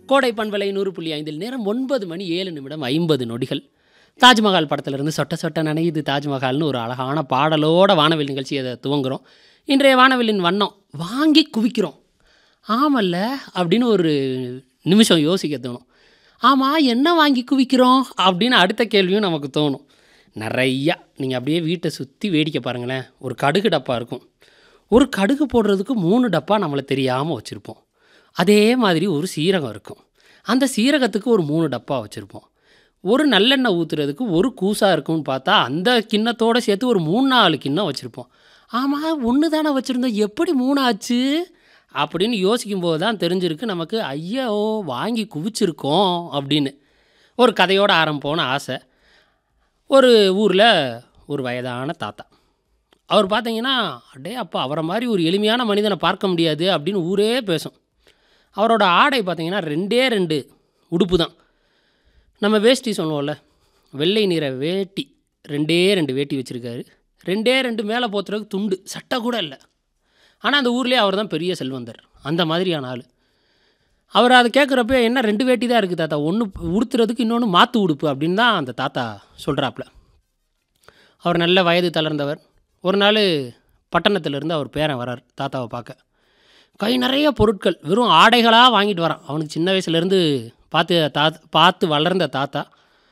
கோடை பண்பலை நூறு புள்ளி ஐந்தில் நேரம் ஒன்பது மணி ஏழு நிமிடம் ஐம்பது நொடிகள் தாஜ்மஹால் படத்திலிருந்து சொட்ட சொட்ட நனையுது தாஜ்மஹால்னு ஒரு அழகான பாடலோட வானவில் நிகழ்ச்சி அதை துவங்குறோம் இன்றைய வானவில்லின் வண்ணம் வாங்கி குவிக்கிறோம் ஆமல்ல அப்படின்னு ஒரு நிமிஷம் யோசிக்க தோணும் ஆமாம் என்ன வாங்கி குவிக்கிறோம் அப்படின்னு அடுத்த கேள்வியும் நமக்கு தோணும் நிறையா நீங்கள் அப்படியே வீட்டை சுற்றி வேடிக்கை பாருங்களேன் ஒரு கடுகு டப்பா இருக்கும் ஒரு கடுகு போடுறதுக்கு மூணு டப்பா நம்மளை தெரியாமல் வச்சுருப்போம் அதே மாதிரி ஒரு சீரகம் இருக்கும் அந்த சீரகத்துக்கு ஒரு மூணு டப்பா வச்சுருப்போம் ஒரு நல்லெண்ணெய் ஊற்றுறதுக்கு ஒரு கூசா இருக்கும்னு பார்த்தா அந்த கிண்ணத்தோடு சேர்த்து ஒரு மூணு நாலு கிண்ணம் வச்சுருப்போம் ஆமாம் ஒன்று தானே வச்சுருந்தோம் எப்படி மூணு ஆச்சு அப்படின்னு யோசிக்கும்போது தான் தெரிஞ்சிருக்கு நமக்கு ஐயோ வாங்கி குவிச்சிருக்கோம் அப்படின்னு ஒரு கதையோட ஆரம்பிப்போன்னு ஆசை ஒரு ஊரில் ஒரு வயதான தாத்தா அவர் பார்த்தீங்கன்னா அடே அப்பா அவரை மாதிரி ஒரு எளிமையான மனிதனை பார்க்க முடியாது அப்படின்னு ஊரே பேசும் அவரோட ஆடை பார்த்தீங்கன்னா ரெண்டே ரெண்டு உடுப்பு தான் நம்ம வேஷ்டி சொல்லுவோம்ல வெள்ளை நிற வேட்டி ரெண்டே ரெண்டு வேட்டி வச்சுருக்காரு ரெண்டே ரெண்டு மேலே போத்துறதுக்கு துண்டு சட்டை கூட இல்லை ஆனால் அந்த ஊர்லேயே அவர் தான் பெரிய செல்வந்தர் அந்த மாதிரியான ஆள் அவர் அதை கேட்குறப்ப என்ன ரெண்டு வேட்டி தான் இருக்குது தாத்தா ஒன்று உடுத்துறதுக்கு இன்னொன்று மாற்று உடுப்பு அப்படின்னு தான் அந்த தாத்தா சொல்கிறாப்புல அவர் நல்ல வயது தளர்ந்தவர் ஒரு நாள் பட்டணத்திலிருந்து அவர் பேரன் வரார் தாத்தாவை பார்க்க கை நிறைய பொருட்கள் வெறும் ஆடைகளாக வாங்கிட்டு வரான் அவனுக்கு சின்ன வயசுலேருந்து பார்த்து தா பார்த்து வளர்ந்த தாத்தா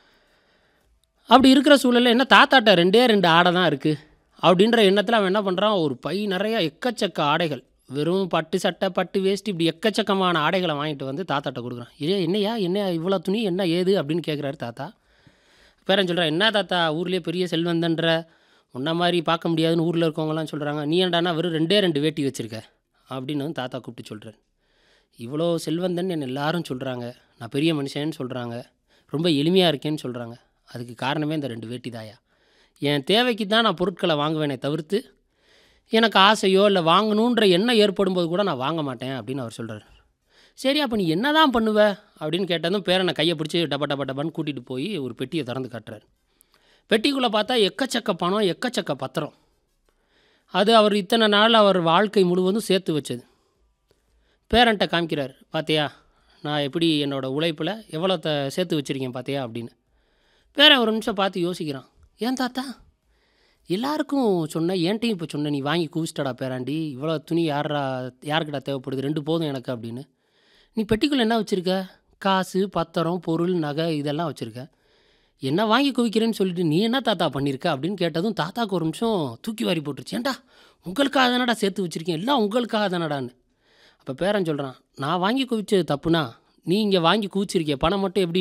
அப்படி இருக்கிற சூழலில் என்ன தாத்தாட்ட ரெண்டே ரெண்டு ஆடை தான் இருக்குது அப்படின்ற எண்ணத்தில் அவன் என்ன பண்ணுறான் ஒரு பை நிறைய எக்கச்சக்க ஆடைகள் வெறும் பட்டு சட்டை பட்டு வேஷ்டி இப்படி எக்கச்சக்கமான ஆடைகளை வாங்கிட்டு வந்து தாத்தாட்ட கொடுக்குறான் இதே என்னையா என்ன இவ்வளோ துணி என்ன ஏது அப்படின்னு கேட்குறாரு தாத்தா பேரன் சொல்கிறான் என்ன தாத்தா ஊர்லேயே பெரிய செல்வந்தன்ற உன்ன மாதிரி பார்க்க முடியாதுன்னு ஊரில் இருக்கவங்களாம் சொல்கிறாங்க நீ ஏன்டானா வெறும் ரெண்டே ரெண்டு வேட்டி வச்சுருக்க அப்படின்னு வந்து தாத்தா கூப்பிட்டு சொல்கிறார் இவ்வளோ செல்வந்தன் என்ன எல்லாரும் சொல்கிறாங்க நான் பெரிய மனுஷன்னு சொல்கிறாங்க ரொம்ப எளிமையாக இருக்கேன்னு சொல்கிறாங்க அதுக்கு காரணமே இந்த ரெண்டு வேட்டி தாயா என் தேவைக்கு தான் நான் பொருட்களை வாங்குவேனே தவிர்த்து எனக்கு ஆசையோ இல்லை வாங்கணுன்ற எண்ணம் ஏற்படும் போது கூட நான் வாங்க மாட்டேன் அப்படின்னு அவர் சொல்கிறார் சரி அப்போ நீ என்ன தான் பண்ணுவ அப்படின்னு கேட்டதும் பேரனை கையை பிடிச்சி டப்ப டப்ப டப்பான்னு கூட்டிகிட்டு போய் ஒரு பெட்டியை திறந்து காட்டுறாரு பெட்டிக்குள்ளே பார்த்தா எக்கச்சக்க பணம் எக்கச்சக்க பத்திரம் அது அவர் இத்தனை நாள் அவர் வாழ்க்கை முழுவதும் சேர்த்து வச்சது பேரண்ட்டை காமிக்கிறார் பார்த்தியா நான் எப்படி என்னோடய உழைப்பில் எவ்வளோ த சேர்த்து வச்சுருக்கேன் பார்த்தியா அப்படின்னு பேரன் ஒரு நிமிஷம் பார்த்து யோசிக்கிறான் ஏன் தாத்தா எல்லாருக்கும் சொன்ன என்கிட்டையும் இப்போ சொன்ன நீ வாங்கி குவிச்சிட்டடா பேராண்டி இவ்வளோ துணி யாரா யாருக்கிட்ட தேவைப்படுது ரெண்டு போதும் எனக்கு அப்படின்னு நீ பெட்டிக்குள்ளே என்ன வச்சுருக்க காசு பத்திரம் பொருள் நகை இதெல்லாம் வச்சுருக்க என்ன வாங்கி குவிக்கிறேன்னு சொல்லிட்டு நீ என்ன தாத்தா பண்ணியிருக்க அப்படின்னு கேட்டதும் தாத்தாக்கு ஒரு நிமிஷம் தூக்கி வாரி போட்டுருச்சு ஏன்டா உங்களுக்காக தானடா சேர்த்து வச்சுருக்கேன் எல்லாம் உங்களுக்காக தானடான்னு அப்போ பேரன் சொல்கிறான் நான் வாங்கி குவிச்சது தப்புனா நீ இங்கே வாங்கி குவிச்சிருக்கிய பணம் மட்டும் எப்படி